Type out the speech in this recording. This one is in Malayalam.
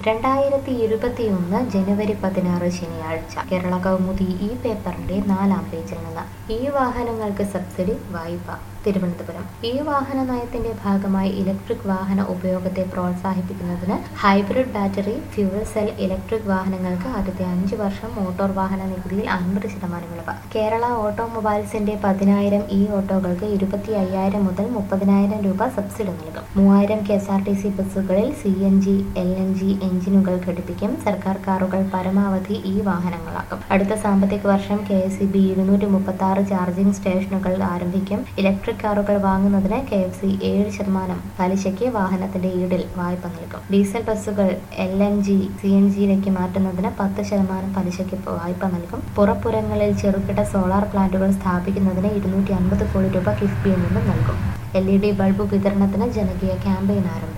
രണ്ടായിരത്തി ഇരുപത്തിയൊന്ന് ജനുവരി പതിനാറ് ശനിയാഴ്ച കേരള കൗമുദി ഈ പേപ്പറിന്റെ നാലാം പേജിൽ നിന്ന് ഈ വാഹനങ്ങൾക്ക് സബ്സിഡി വായ്പ തിരുവനന്തപുരം ഈ വാഹന നയത്തിന്റെ ഭാഗമായി ഇലക്ട്രിക് വാഹന ഉപയോഗത്തെ പ്രോത്സാഹിപ്പിക്കുന്നതിന് hybrid battery fuel cell electric വാഹനങ്ങൾക്ക് ആദ്യത്തെ അഞ്ച് വർഷം മോട്ടോർ വാഹന നികുതിയിൽ അൻപത് ശതമാനം ഇളവ് കേരള ഓട്ടോമൊബൈൽസിന്റെ പതിനായിരം ഇ ഓട്ടോകൾക്ക് ഇരുപത്തി അയ്യായിരം മുതൽ മുപ്പതിനായിരം രൂപ സബ്സിഡി നൽകും മൂവായിരം K S R T C ബസ്സുകളിൽ C N G L N G എഞ്ചിനുകൾ ഘടിപ്പിക്കും സർക്കാർ കാറുകൾ പരമാവധി ഈ വാഹനങ്ങളാക്കും അടുത്ത സാമ്പത്തിക വർഷം കെ എസ് ഇ ബി ഇരുന്നൂറ്റി മുപ്പത്തി ആറ് ചാർജിംഗ് സ്റ്റേഷനുകൾ ആരംഭിക്കും ഇലക്ട്രിക് കാറുകൾ വാങ്ങുന്നതിന് കെ എഫ് സി ഏഴ് ശതമാനം പലിശയ്ക്ക് വാഹനത്തിന്റെ ഈടിൽ വായ്പ നൽകും ഡീസൽ ബസ്സുകൾ L N G C N ജിയിലേക്ക് മാറ്റുന്നതിന് പത്ത് ശതമാനം പലിശയ്ക്ക് വായ്പ നൽകും പുറപ്പുറങ്ങളിൽ ചെറുകിട സോളാർ പ്ലാന്റുകൾ സ്ഥാപിക്കുന്നതിന് ഇരുന്നൂറ്റി അൻപത് കോടി രൂപ കിഫ്ബിയിൽ നിന്നും നൽകും എൽ ഇ ഡി ബൾബ് വിതരണത്തിന് ജനകീയ ക്യാമ്പയിൻ ആരംഭിക്കും